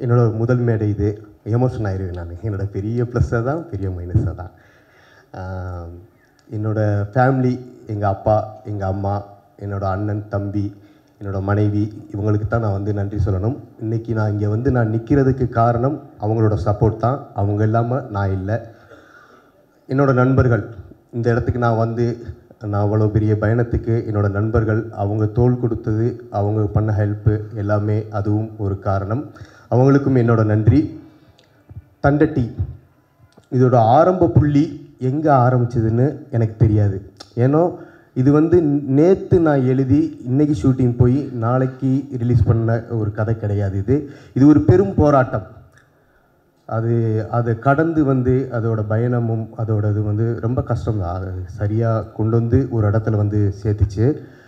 என்னோட முதல் மேடை இது எமோஷன் ஆயிடுவேன் நான் என்னோட பெரிய ப்ளஸ்ஸாக தான் பெரிய மைனஸாக தான் ஆஹ் என்னோட ஃபேமிலி எங்கள் அப்பா எங்கள் அம்மா என்னோட அண்ணன் தம்பி என்னோட மனைவி இவங்களுக்கு தான் நான் வந்து நன்றி சொல்லணும் இன்றைக்கி நான் இங்கே வந்து நான் நிற்கிறதுக்கு காரணம் அவங்களோட சப்போர்ட் தான் அவங்க இல்லாமல் நான் இல்லை என்னோட நண்பர்கள் இந்த இடத்துக்கு நான் வந்து நான் அவ்வளோ பெரிய பயணத்துக்கு என்னோட நண்பர்கள் அவங்க தோள் கொடுத்தது அவங்க பண்ண ஹெல்ப்பு எல்லாமே அதுவும் ஒரு காரணம் அவங்களுக்கும் என்னோட நன்றி தண்டட்டி இதோட ஆரம்ப புள்ளி எங்கே ஆரம்பிச்சதுன்னு எனக்கு தெரியாது ஏன்னா இது வந்து நேற்று நான் எழுதி இன்னைக்கு ஷூட்டிங் போய் நாளைக்கு ரிலீஸ் பண்ண ஒரு கதை கிடையாது இது இது ஒரு பெரும் போராட்டம் அது அதை கடந்து வந்து அதோட பயணமும் அதோட இது வந்து ரொம்ப கஷ்டம் தான் அது சரியாக கொண்டு வந்து ஒரு இடத்துல வந்து சேர்த்துச்சு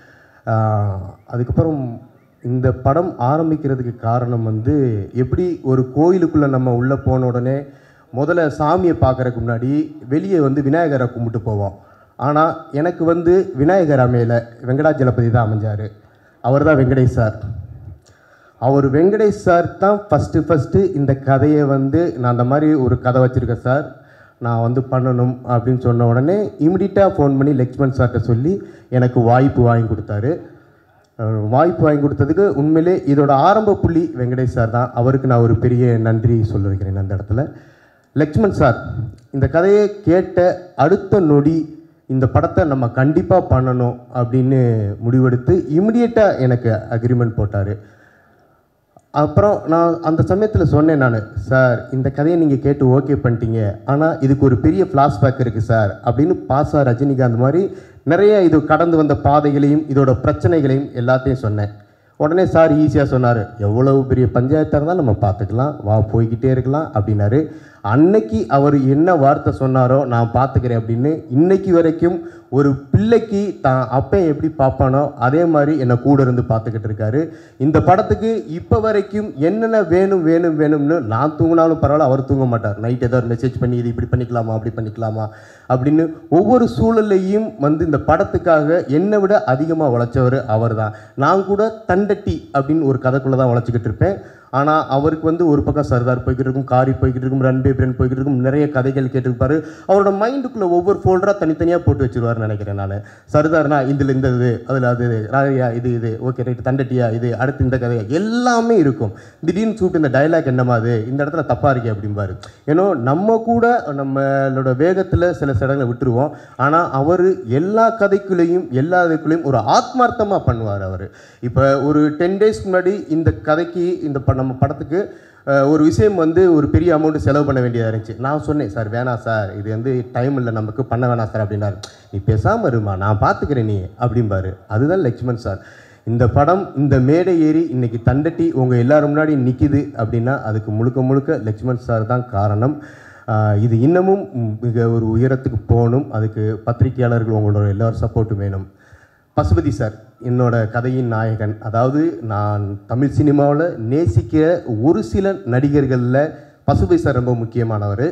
ஆஹ் அதுக்கப்புறம் இந்த படம் ஆரம்பிக்கிறதுக்கு காரணம் வந்து எப்படி ஒரு கோயிலுக்குள்ளே நம்ம உள்ளே போன உடனே முதல்ல சாமியை பார்க்கறதுக்கு முன்னாடி வெளியே வந்து விநாயகரை கும்பிட்டு போவோம் ஆனால் எனக்கு வந்து விநாயகர் அமையல வெங்கடாஜலபதி தான் அமைஞ்சார் அவர் தான் வெங்கடேஷ் சார் அவர் வெங்கடேஷ் சார் தான் ஃபஸ்ட்டு ஃபஸ்ட்டு இந்த கதையை வந்து நான் அந்த மாதிரி ஒரு கதை வச்சுருக்கேன் சார் நான் வந்து பண்ணணும் அப்படின்னு சொன்ன உடனே இமிடியட்டாக ஃபோன் பண்ணி லக்ஷ்மண் சார்கிட்ட சொல்லி எனக்கு வாய்ப்பு வாங்கி கொடுத்தாரு அஹ் வாய்ப்பு வாங்கி கொடுத்ததுக்கு உண்மையிலே இதோட ஆரம்ப புள்ளி வெங்கடேஷ் சார் தான் அவருக்கு நான் ஒரு பெரிய நன்றி சொல்ல வைக்கிறேன் அந்த இடத்துல லக்ஷ்மண் சார் இந்த கதையை கேட்ட அடுத்த நொடி இந்த படத்தை நம்ம கண்டிப்பாக பண்ணணும் அப்படின்னு முடிவெடுத்து இமிடியேட்டாக எனக்கு அக்ரிமெண்ட் போட்டார் அப்புறம் நான் அந்த சமயத்தில் சொன்னேன் நான் சார் இந்த கதையை நீங்கள் கேட்டு ஓகே பண்ணிட்டீங்க ஆனால் இதுக்கு ஒரு பெரிய ஃப்ளாஷ்பேக் இருக்குது சார் அப்படின்னு பாசா ரஜினிகாந்த் மாதிரி நிறைய இது கடந்து வந்த பாதைகளையும் இதோட பிரச்சனைகளையும் எல்லாத்தையும் சொன்னேன் உடனே சார் ஈஸியாக சொன்னார் எவ்வளவு பெரிய பஞ்சாயத்தாக இருந்தால் நம்ம பார்த்துக்கலாம் வா போய்கிட்டே இருக்கலாம் அப்படின்னாரு அன்னைக்கு அவர் என்ன வார்த்தை சொன்னாரோ நான் பார்த்துக்கிறேன் அப்படின்னு இன்னைக்கு வரைக்கும் ஒரு பிள்ளைக்கு தான் அப்பன் எப்படி பார்ப்பானோ அதே மாதிரி என்னை கூட இருந்து பார்த்துக்கிட்டு இருக்காரு இந்த படத்துக்கு இப்போ வரைக்கும் என்னென்ன வேணும் வேணும் வேணும்னு நான் தூங்கினாலும் பரவாயில்ல அவர் தூங்க மாட்டார் நைட் ஏதாவது மெசேஜ் பண்ணி இது இப்படி பண்ணிக்கலாமா அப்படி பண்ணிக்கலாமா அப்படின்னு ஒவ்வொரு சூழல்லையும் வந்து இந்த படத்துக்காக என்னை விட அதிகமாக உழைச்சவர் அவர் தான் நான் கூட தண்டட்டி அப்படின்னு ஒரு கதைக்குள்ளே தான் உழைச்சிக்கிட்டு இருப்பேன் ஆனால் அவருக்கு வந்து ஒரு பக்கம் சர்தார் போய்கிட்டு இருக்கும் காரி போய்கிட்டு இருக்கும் ரன்பே பிரன் போய்கிட்டு இருக்கும் நிறைய கதைகள் கேட்டிருப்பாரு அவரோட மைண்டுக்குள்ளே ஒவ்வொரு ஃபோல்டராக தனித்தனியாக போட்டு வச்சிருவாருன்னு நினைக்கிறேன் நான் சர்தார்னா இதில் இந்த இது அதில் அது இது ராயா இது இது ஓகே ரைட் தண்டட்டியா இது அடுத்து இந்த கதை எல்லாமே இருக்கும் திடீர்னு சூட்டு இந்த டயலாக் என்னமா அது இந்த இடத்துல தப்பாக இருக்கே அப்படிம்பாரு ஏன்னோ நம்ம கூட நம்மளோட வேகத்தில் சில சடங்களை விட்டுருவோம் ஆனால் அவர் எல்லா கதைக்குள்ளேயும் எல்லா இதுக்குள்ளேயும் ஒரு ஆத்மார்த்தமாக பண்ணுவார் அவர் இப்போ ஒரு டென் டேஸ்க்கு முன்னாடி இந்த கதைக்கு இந்த ப- நம்ம படத்துக்கு அஹ், ஒரு விஷயம் வந்து ஒரு பெரிய அமௌண்ட் செலவு பண்ண வேண்டியதாக இருந்துச்சு நான் சொன்னேன் சார் வேணாம் சார் இது வந்து டைம் இல்லை நமக்கு பண்ண வேணாம் சார் அப்படின்னாரு நீ பேசாமல் இருமா நான் பார்த்துக்கிறேன் நீ அப்படிம்பாரு அதுதான் லக்ஷ்மண் சார் இந்த படம் இந்த மேடை ஏறி இன்னைக்கு தண்டட்டி உங்கள் எல்லாரும் முன்னாடி நிற்கிது அப்படின்னா அதுக்கு முழுக்க முழுக்க லக்ஷ்மண் சார் தான் காரணம் ஆஹ் இது இன்னமும் மிக ஒரு உயரத்துக்கு போகணும் அதுக்கு பத்திரிகையாளர்கள் உங்களோட எல்லாரும் சப்போர்ட்டும் வேணும் பசுபதி சார் என்னோட கதையின் நாயகன் அதாவது நான் தமிழ் சினிமாவில் நேசிக்கிற ஒரு சில நடிகர்களில் பசுபதி சார் ரொம்ப முக்கியமானவர்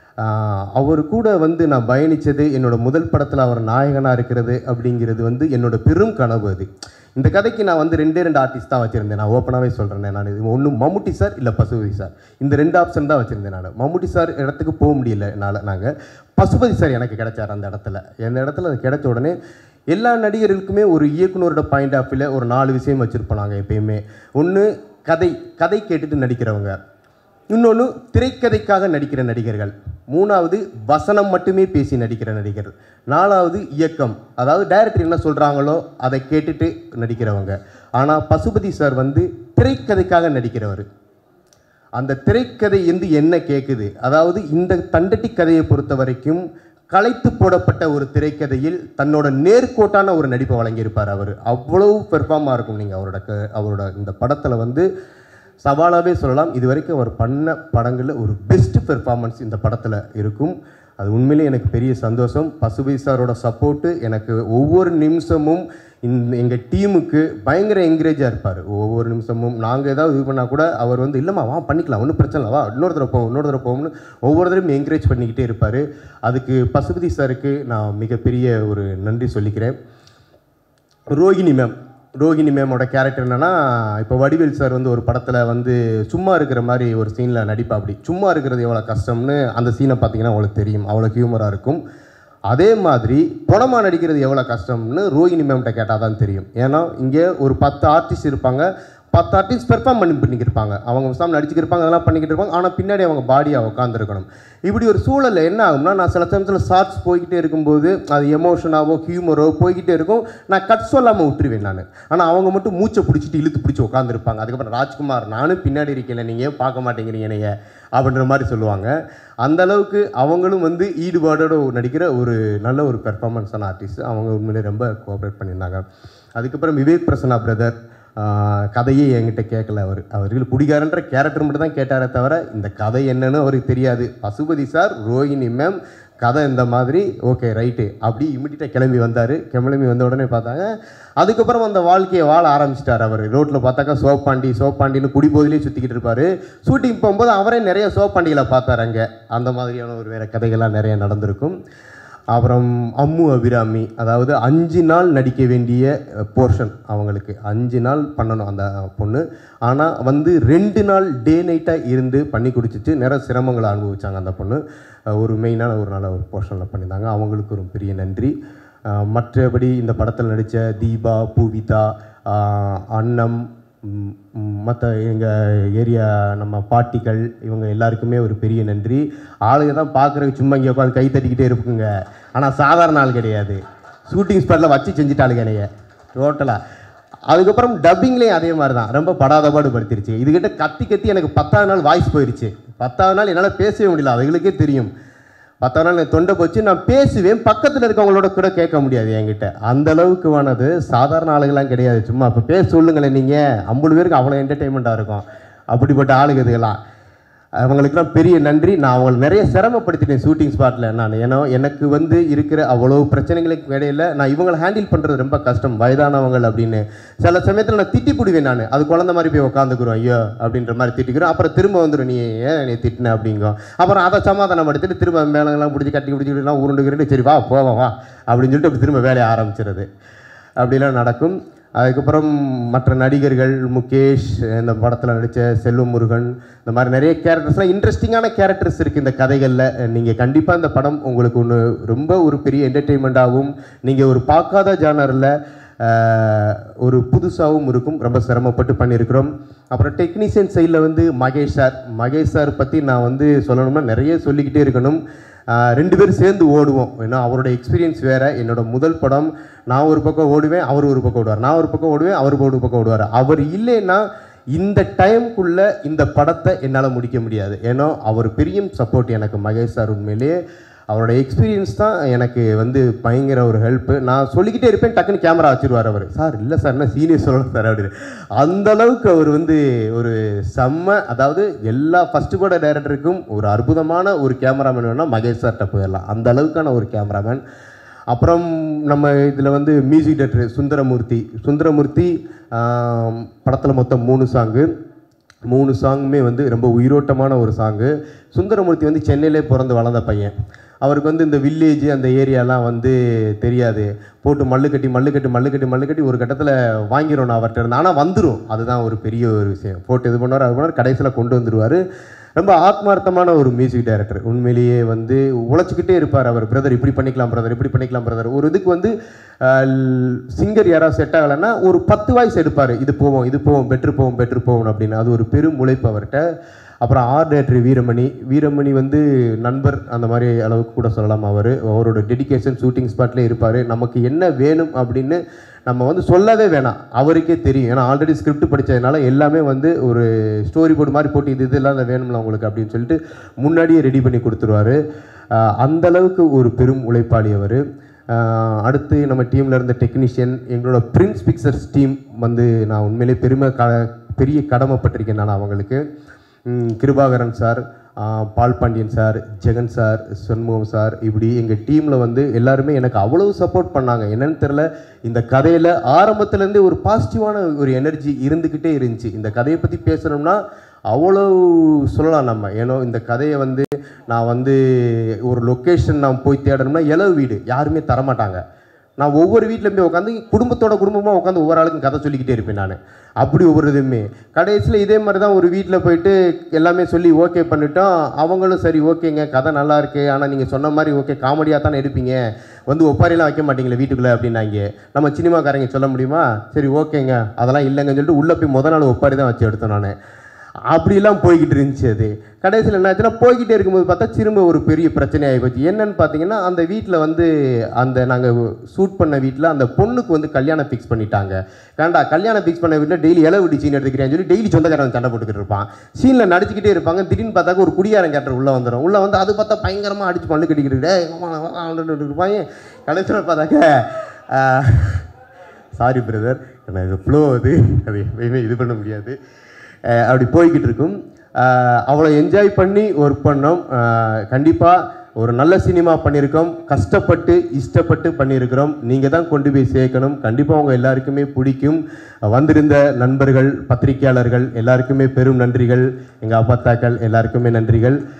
ஆஹ் அவர் கூட வந்து நான் பயணித்தது என்னோட முதல் படத்தில் அவர் நாயகனாக இருக்கிறது அப்படிங்கிறது வந்து என்னோட பெரும் கனவு அது இந்த கதைக்கு நான் வந்து ரெண்டே ரெண்டு ஆர்டிஸ்ட் தான் வச்சுருந்தேன் நான் ஓப்பனாகவே சொல்கிறேன் நான் இது ஒன்று மம்முட்டி சார் இல்லை பசுபதி சார் இந்த ரெண்டு ஆப்ஷன் தான் வச்சுருந்தேன் நான் மம்முட்டி சார் இடத்துக்கு போக முடியல என்னால் நாங்கள் பசுபதி சார் எனக்கு கிடைச்சார் அந்த இடத்துல அந்த இடத்துல அது கிடைச்ச உடனே எல்லா நடிகர்களுக்குமே ஒரு இயக்குனரோட பாயிண்ட் ஆஃப் வியூவில் ஒரு நாலு விஷயம் வச்சுருப்போம் நாங்கள் எப்பயுமே ஒன்று கதை கதை கேட்டுட்டு நடிக்கிறவங்க இன்னொன்று திரைக்கதைக்காக நடிக்கிற நடிகர்கள் மூணாவது வசனம் மட்டுமே பேசி நடிக்கிற நடிகர் நாலாவது இயக்கம் அதாவது டைரக்டர் என்ன சொல்கிறாங்களோ அதை கேட்டுட்டு நடிக்கிறவங்க ஆனால் பசுபதி சார் வந்து திரைக்கதைக்காக நடிக்கிறவர் அந்த திரைக்கதை வந்து என்ன கேட்குது அதாவது இந்த தண்டட்டி கதையை பொறுத்த வரைக்கும் களைத்து போடப்பட்ட ஒரு திரைக்கதையில் தன்னோட நேர்கோட்டான ஒரு நடிப்பை வழங்கியிருப்பார் அவர் அவ்வளவு பெர்ஃபார்மாக இருக்கும் நீங்கள் அவரோட க அவரோட இந்த படத்தில் வந்து சவாலாகவே சொல்லலாம் இது வரைக்கும் அவர் பண்ண படங்களில் ஒரு பெஸ்ட் பெர்ஃபார்மன்ஸ் இந்த படத்தில் இருக்கும் அது உண்மையிலே எனக்கு பெரிய சந்தோஷம் பசுபதி சாரோட சப்போர்ட்டு எனக்கு ஒவ்வொரு நிமிஷமும் இந்த எங்கள் டீமுக்கு பயங்கர என்கரேஜாக இருப்பார் ஒவ்வொரு நிமிஷமும் நாங்கள் ஏதாவது இது பண்ணால் கூட அவர் வந்து இல்லைம்மா வா பண்ணிக்கலாம் ஒன்றும் பிரச்சனை இல்லை வா இன்னொரு தடவை போவோம் இன்னொரு தடவை போவோம்னு ஒவ்வொரு தடவையும் என்கரேஜ் பண்ணிக்கிட்டே இருப்பார் அதுக்கு பசுபதி சாருக்கு நான் மிகப்பெரிய ஒரு நன்றி சொல்லிக்கிறேன் ரோகிணி மேம் ரோகிணி மேமோட கேரக்டர் என்னன்னா இப்போ வடிவேல் சார் வந்து ஒரு படத்தில் வந்து சும்மா இருக்கிற மாதிரி ஒரு சீனில் நடிப்பா அப்படி சும்மா இருக்கிறது எவ்வளோ கஷ்டம்னு அந்த சீனை பார்த்தீங்கன்னா உங்களுக்கு தெரியும் அவ்வளோ ஹியூமராக இருக்கும் அதே மாதிரி பணமாக நடிக்கிறது எவ்வளோ கஷ்டம்னு ரோஹிணி மேம்கிட்ட கேட்டால் தான் தெரியும் ஏன்னா இங்கே ஒரு பத்து ஆர்டிஸ்ட் இருப்பாங்க பத்து ஆர்டிஸ்ட் பெர்ஃபார்ம் பண்ணி பண்ணிக்கிருப்பாங்க அவங்க சாமி நடிச்சுக்கிட்டு இருப்பாங்க அதெல்லாம் பண்ணிக்கிட்டு இருப்பாங்க ஆனால் பின்னாடி அவங்க பாடியாக உட்காந்துருக்கணும் இப்படி ஒரு சூழலில் என்ன ஆகும்னா நான் சில சமயத்தில் ஷார்ட்ஸ் போய்கிட்டே இருக்கும்போது அது எமோஷனாவோ ஹியூமரோ போய்கிட்டே இருக்கும் நான் கட் சொல்லாமல் விட்டுருவேன் நான் ஆனால் அவங்க மட்டும் மூச்சை பிடிச்சிட்டு இழுத்து பிடிச்சி உட்காந்துருப்பாங்க அதுக்கப்புறம் ராஜ்குமார் நானும் பின்னாடி இருக்கல நீங்கள் ஏன் பார்க்க மாட்டேங்கிறீங்க என்னைய அப்படின்ற மாதிரி சொல்லுவாங்க அந்த அளவுக்கு அவங்களும் வந்து ஈடுபாடோட நடிக்கிற ஒரு நல்ல ஒரு பெர்ஃபார்மன்ஸான ஆர்டிஸ்ட் அவங்க உண்மையிலே ரொம்ப கோஆப்ரேட் பண்ணியிருந்தாங்க அதுக்கப்புறம் விவேக் பிரசன்னா பிரதர் கதையே என்கிட்ட கேட்கல அவர் அவர்கள் குடிகாரன்ற கேரக்டர் மட்டும் தான் கேட்டாரே தவிர இந்த கதை என்னன்னு அவருக்கு தெரியாது பசுபதி சார் ரோஹிணி மேம் கதை இந்த மாதிரி ஓகே ரைட்டு அப்படி இமிடியட்டாக கிளம்பி வந்தார் கிளம்பி வந்த உடனே பார்த்தாங்க அதுக்கப்புறம் அந்த வாழ்க்கையை வாழ ஆரம்பிச்சிட்டார் அவர் ரோட்டில் பார்த்தாக்கா சோப்பாண்டி சோப்பாண்டின்னு குடிபோதிலே சுற்றிக்கிட்டு இருப்பார் ஷூட்டிங் போகும்போது அவரே நிறைய சோப்பாண்டிகளை பார்த்தார் அங்கே அந்த மாதிரியான ஒரு வேறு கதைகள்லாம் நிறைய நடந்திருக்கும் அப்புறம் அம்மு அபிராமி அதாவது அஞ்சு நாள் நடிக்க வேண்டிய போர்ஷன் அவங்களுக்கு அஞ்சு நாள் பண்ணணும் அந்த பொண்ணு ஆனால் வந்து ரெண்டு நாள் டே நைட்டாக இருந்து பண்ணி குடிச்சிட்டு நிறைய சிரமங்களை அனுபவிச்சாங்க அந்த பொண்ணு அஹ் ஒரு மெயினான ஒரு நல்ல ஒரு போர்ஷனில் பண்ணியிருந்தாங்க அவங்களுக்கு ஒரு பெரிய நன்றி அஹ் மற்றபடி இந்த படத்தில் நடித்த தீபா பூவிதா அஹ் அன்னம் மற்ற எங்கள் ஏரியா நம்ம பாட்டிகள் இவங்க எல்லாருக்குமே ஒரு பெரிய நன்றி ஆளுங்க தான் பார்க்குறதுக்கு சும்மா இங்கே உட்காந்து கை தட்டிக்கிட்டே இருக்குங்க ஆனால் சாதாரண ஆள் கிடையாது ஷூட்டிங் ஸ்பாட்டில் வச்சு செஞ்சுட்டாளுங்க என்னைய டோட்டலாக அதுக்கப்புறம் டப்பிங்லேயும் அதே மாதிரி தான் ரொம்ப படாதபாடு படுத்திருச்சு இதுகிட்ட கத்தி கத்தி எனக்கு பத்தாவது நாள் வாய்ஸ் போயிடுச்சு பத்தாவது நாள் என்னால் பேசவே முடியல அதுகளுக்கே தெரியும் பத்தாவது நாள் எனக்கு தொண்டை போச்சு நான் பேசுவேன் பக்கத்தில் இருக்கவங்களோட கூட கேட்க முடியாது என்கிட்ட அந்த அளவுக்கு வானது சாதாரண ஆளுங்கெல்லாம் கிடையாது சும்மா இப்போ பேச சொல்லுங்களேன் நீங்கள் ஐம்பது பேருக்கு அவ்வளோ என்டர்டெயின்மெண்ட்டாக இருக்கும் அப்படிப்பட்ட ஆளுங்க இதுகெல்லாம் அவங்களுக்குலாம் பெரிய நன்றி நான் அவங்களை நிறைய சிரமப்படுத்திட்டேன் ஷூட்டிங் ஸ்பாட்டில் நான் ஏன்னா எனக்கு வந்து இருக்கிற அவ்வளோ பிரச்சனைகளுக்கு இடையில நான் இவங்களை ஹேண்டில் பண்ணுறது ரொம்ப கஷ்டம் வயதானவங்கள் அப்படின்னு சில சமயத்தில் நான் திட்டி பிடிவேன் நான் அது குழந்த மாதிரி போய் உட்காந்துக்குறோம் ஐயோ அப்படின்ற மாதிரி திட்டிக்கிறோம் அப்புறம் திரும்ப வந்துடும் நீ ஏன் நீ திட்டின அப்படிங்கும் அப்புறம் அதை சமாதானப்படுத்திட்டு திரும்ப மேலங்கெல்லாம் பிடிச்சி கட்டி பிடிச்சிக்கிட்டுலாம் உருண்டுக்கிறேன் சரி வா போவோம் வா அப்படின்னு சொல்லிட்டு அப்படி திரும்ப வேலையை ஆரம்பிச்சிருது அப்படிலாம் நடக்கும் அதுக்கப்புறம் மற்ற நடிகர்கள் முகேஷ் இந்த படத்தில் நடித்த செல்வம் முருகன் இந்த மாதிரி நிறைய கேரக்டர்ஸ்லாம் இன்ட்ரெஸ்டிங்கான கேரக்டர்ஸ் இருக்குது இந்த கதைகளில் நீங்கள் கண்டிப்பாக இந்த படம் உங்களுக்கு ஒன்று ரொம்ப ஒரு பெரிய என்டர்டெயின்மெண்ட்டாகவும் நீங்கள் ஒரு பார்க்காத ஜானரில் ஒரு புதுசாகவும் இருக்கும் ரொம்ப சிரமப்பட்டு பண்ணியிருக்கிறோம் அப்புறம் டெக்னீஷியன் சைடில் வந்து மகேஷ் சார் மகேஷ் சார் பற்றி நான் வந்து சொல்லணும்னா நிறைய சொல்லிக்கிட்டே இருக்கணும் ஆஹ் ரெண்டு பேரும் சேர்ந்து ஓடுவோம் ஏன்னா அவரோட எக்ஸ்பீரியன்ஸ் வேறு என்னோட முதல் படம் நான் ஒரு பக்கம் ஓடுவேன் அவர் ஒரு பக்கம் ஓடுவார் நான் ஒரு பக்கம் ஓடுவேன் அவர் ஒரு பக்கம் ஓடுவார் அவர் இல்லைன்னா இந்த டைம்குள்ளே இந்த படத்தை என்னால் முடிக்க முடியாது ஏன்னா அவர் பெரிய சப்போர்ட் எனக்கு மகேஷ் சார் உண்மையிலேயே அவரோட எக்ஸ்பீரியன்ஸ் தான் எனக்கு வந்து பயங்கர ஒரு ஹெல்ப்பு நான் சொல்லிக்கிட்டே இருப்பேன் டக்குன்னு கேமரா வச்சிருவார் அவர் சார் இல்லை சார் என்ன சீனியர் சொல்லணும் சார் அப்படின்னு அந்த அளவுக்கு அவர் வந்து ஒரு செம்ம அதாவது எல்லா ஃபஸ்ட்டு பட டைரக்டருக்கும் ஒரு அற்புதமான ஒரு கேமராமேன் வேணும்னா மகேஷ் சார்கிட்ட போயிடலாம் அந்த அளவுக்கான ஒரு கேமராமேன் அப்புறம் நம்ம இதில் வந்து மியூசிக் டைரக்டர் சுந்தரமூர்த்தி சுந்தரமூர்த்தி படத்தில் மொத்தம் மூணு சாங்கு மூணு சாங்குமே வந்து ரொம்ப உயிரோட்டமான ஒரு சாங்கு சுந்தரமூர்த்தி வந்து சென்னையிலே பிறந்து வளர்ந்த பையன் அவருக்கு வந்து இந்த வில்லேஜ் அந்த ஏரியாலாம் வந்து தெரியாது போட்டு மல்லு கட்டி மல்லு கட்டி மல்லு கட்டி மல்லு கட்டி ஒரு கட்டத்தில் வாங்கிடும் அவர்கிட்ட இருந்து ஆனால் வந்துடும் அதுதான் ஒரு பெரிய ஒரு விஷயம் போட்டு இது பண்ணுவார் அது பண்ணுவார் கடைசியில் கொண்டு வந்துடுவார் ரொம்ப ஆத்மார்த்தமான ஒரு மியூசிக் டைரக்டர் உண்மையிலேயே வந்து உழைச்சிக்கிட்டே இருப்பார் அவர் பிரதர் இப்படி பண்ணிக்கலாம் பிரதர் இப்படி பண்ணிக்கலாம் பிரதர் ஒரு இதுக்கு வந்து சிங்கர் யாராவது செட் ஆகலைன்னா ஒரு பத்து வாய்ஸ் எடுப்பார் இது போவோம் இது போவோம் பெட்ரு போவோம் பெட்ரு போவோம் அப்படின்னு அது ஒரு பெரும் உழைப்பு அவர்கிட்ட அப்புறம் ஆர் டேரக்டர் வீரமணி வீரமணி வந்து நண்பர் அந்த மாதிரி அளவுக்கு கூட சொல்லலாம் அவர் அவரோட டெடிகேஷன் ஷூட்டிங் ஸ்பாட்லேயே இருப்பார் நமக்கு என்ன வேணும் அப்படின்னு நம்ம வந்து சொல்லவே வேணாம் அவருக்கே தெரியும் ஏன்னா ஆல்ரெடி ஸ்கிரிப்ட் படித்ததுனால எல்லாமே வந்து ஒரு ஸ்டோரி போர்டு மாதிரி போட்டு இது இதெல்லாம் வேணும்ல உங்களுக்கு அப்படின்னு சொல்லிட்டு முன்னாடியே ரெடி பண்ணி கொடுத்துருவாரு ஆஹ் அந்த அளவுக்கு ஒரு பெரும் உழைப்பாளி அவர் அடுத்து நம்ம டீமில் இருந்த டெக்னீஷியன் எங்களோட பிரின்ஸ் பிக்சர்ஸ் டீம் வந்து நான் உண்மையிலே பெருமை க பெரிய கடமைப்பட்டிருக்கேன் நான் அவங்களுக்கு ம், கிருபாகரன் சார் ஆ, Paul Pandiyan sir Jegan sir Shanmugam sir இப்படி எங்கள் டீமில் வந்து எல்லாருமே எனக்கு அவ்வளவு சப்போர்ட் பண்ணாங்க என்னன்னு தெரில இந்த கதையில் ஆரம்பத்துலேருந்தே ஒரு பாசிட்டிவான ஒரு எனர்ஜி இருந்துக்கிட்டே இருந்துச்சு இந்த கதையை பற்றி பேசணும்னா அவ்வளோ சொல்லலாம் நம்ம ஏன்னா இந்த கதையை வந்து நான் வந்து ஒரு லொக்கேஷன் நான் போய் தேடணும்னா இலவு வீடு யாருமே தரமாட்டாங்க நான் ஒவ்வொரு வீட்டில் போய் உட்காந்து குடும்பத்தோட குடும்பமாக உட்காந்து ஒவ்வொரு ஆளுக்கும் கதை சொல்லிக்கிட்டே இருப்பேன் நான் அப்படி ஒவ்வொரு இதுவுமே கடைசியில் இதே மாதிரி தான் ஒரு வீட்டில் போயிட்டு எல்லாமே சொல்லி ஓகே பண்ணிட்டோம் அவங்களும் சரி ஓகேங்க கதை நல்லா இருக்கு ஆனால் நீங்கள் சொன்ன மாதிரி ஓகே காமெடியாக தானே எடுப்பீங்க வந்து ஒப்பாரிலாம் வைக்க மாட்டீங்களே வீட்டுக்குள்ளே அப்படின்னாங்க நம்ம சினிமாக்காரங்க சொல்ல முடியுமா சரி ஓகேங்க அதெல்லாம் இல்லைங்கன்னு சொல்லிட்டு உள்ளே போய் முத நாள் ஒப்பாரி தான் வச்சு எடுத்தோம் நான் அப்படிலாம் போய்கிட்டு இருந்துச்சு அது கடைசியில் என்ன ஆச்சுன்னா போய்கிட்டே இருக்கும்போது பார்த்தா திரும்ப ஒரு பெரிய பிரச்சனை ஆகி போச்சு என்னன்னு பார்த்தீங்கன்னா அந்த வீட்டில் வந்து அந்த நாங்கள் ஷூட் பண்ண வீட்டில் அந்த பொண்ணுக்கு வந்து கல்யாணம் ஃபிக்ஸ் பண்ணிட்டாங்க வேண்டா கல்யாணம் ஃபிக்ஸ் பண்ண வீட்டில் டெய்லி இளவு சீன் எடுத்துக்கிறேன்னு சொல்லி டெய்லி சொந்தக்காரன் சண்டை போட்டுக்கிட்டு இருப்பான் சீனில் நடிச்சுக்கிட்டே இருப்பாங்க திடீர்னு பார்த்தாக்க ஒரு குடியாரன் கேரக்டர் உள்ளே வந்துடும் உள்ளே வந்து அது பார்த்தா பயங்கரமாக அடிச்சு பல்லு கட்டிக்கிட்டு டேய், ஆமா, ஆமா, ஆமான்னு இருப்பாங்க கடைசியில் பார்த்தாக்க சாரி பிரதர் எனக்கு ஃப்ளோ அது அது எப்பயுமே இது பண்ண முடியாது அஹ் அப்படி போய்கிட்டு இருக்கும் அஹ் அவ்வளோ என்ஜாய் பண்ணி ஒர்க் பண்ணோம் கண்டிப்பாக ஒரு நல்ல சினிமா பண்ணியிருக்கோம் கஷ்டப்பட்டு இஷ்டப்பட்டு பண்ணியிருக்கிறோம் நீங்கள் தான் கொண்டு போய் சேர்க்கணும் கண்டிப்பாக உங்கள் எல்லாருக்குமே பிடிக்கும் வந்திருந்த நண்பர்கள் பத்திரிகையாளர்கள் எல்லாருக்குமே பெரும் நன்றிகள் எங்கள் அப்பாத்தாக்கள் எல்லாருக்குமே நன்றிகள்